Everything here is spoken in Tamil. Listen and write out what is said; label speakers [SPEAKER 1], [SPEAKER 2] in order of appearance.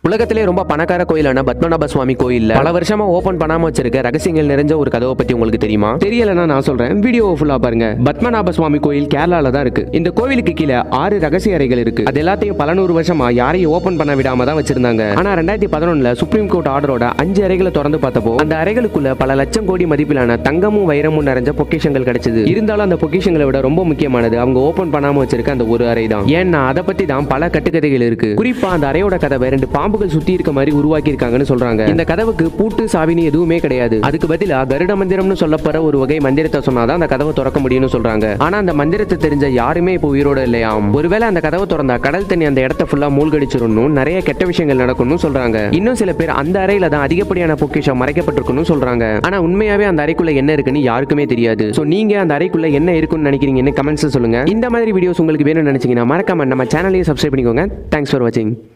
[SPEAKER 1] உலகத்திலே ரொம்ப பணக்கார கோயிலான பத்மநாப சுவாமி கோயில்ல பல வருஷமா ஓபன் பண்ணாம வச்சிருக்க ரகசியங்கள் நிறைஞ்ச ஒரு கதவை பத்தி உங்களுக்கு தெரியுமா தெரியலன்னா நான் சொல்றேன் வீடியோ ஃபுல்லா பாருங்க பத்மநாப சுவாமி கோயில் கேரளால தான் இருக்கு இந்த கோவிலுக்கு கீழே ஆறு ரகசிய அறைகள் இருக்கு அது எல்லாத்தையும் பல நூறு வருஷமா யாரையும் ஓபன் பண்ண விடாம தான் வச்சிருந்தாங்க ஆனா ரெண்டாயிரத்தி பதினொன்னுல சுப்ரீம் கோர்ட் ஆர்டரோட அஞ்சு அறைகளை திறந்து பார்த்தப்போ அந்த அறைகளுக்குள்ள பல லட்சம் கோடி மதிப்பிலான தங்கமும் வைரமும் நிறைஞ்ச பொக்கிஷங்கள் கிடைச்சது இருந்தாலும் அந்த பொக்கிஷங்களை விட ரொம்ப முக்கியமானது அவங்க ஓபன் பண்ணாம வச்சிருக்க அந்த ஒரு அறை தான் ஏன்னா அதை பத்தி தான் பல கட்டுக்கதைகள் இருக்கு குறிப்பா அந்த அறையோட கதவை ரெண்டு பாம்புகள் சுத்தி இருக்க மாதிரி உருவாக்கி இருக்காங்கன்னு சொல்றாங்க இந்த கதவுக்கு பூட்டு சாவினி எதுவுமே கிடையாது அதுக்கு பதிலா கருட மந்திரம்னு சொல்லப்படுற ஒரு வகை மந்திரத்தை சொன்னாதான் அந்த கதவை திறக்க முடியும்னு சொல்றாங்க ஆனா அந்த மந்திரத்தை தெரிஞ்ச யாருமே இப்போ உயிரோட இல்லையாம் ஒருவேளை அந்த கதவை திறந்தா கடல் தண்ணி அந்த இடத்த ஃபுல்லா மூழ்கடிச்சிடணும் நிறைய கெட்ட விஷயங்கள் நடக்கும்னு சொல்றாங்க இன்னும் சில பேர் அந்த அறையில தான் அதிகப்படியான பொக்கிஷம் மறைக்கப்பட்டிருக்குன்னு சொல்றாங்க ஆனா உண்மையாவே அந்த அறைக்குள்ள என்ன இருக்குன்னு யாருக்குமே தெரியாது சோ நீங்க அந்த அறைக்குள்ள என்ன இருக்குன்னு நினைக்கிறீங்கன்னு கமெண்ட்ஸ் சொல்லுங்க இந்த மாதிரி வீடியோஸ் உங்களுக்கு வேணும்னு நினைச்சீங்கன்னா மறக்காம நம்ம சேனலையும் சப்ஸ்கிரைப் பண்ணிக்கோங்க தேங்க்ஸ் ஃபார் வாட்சிங்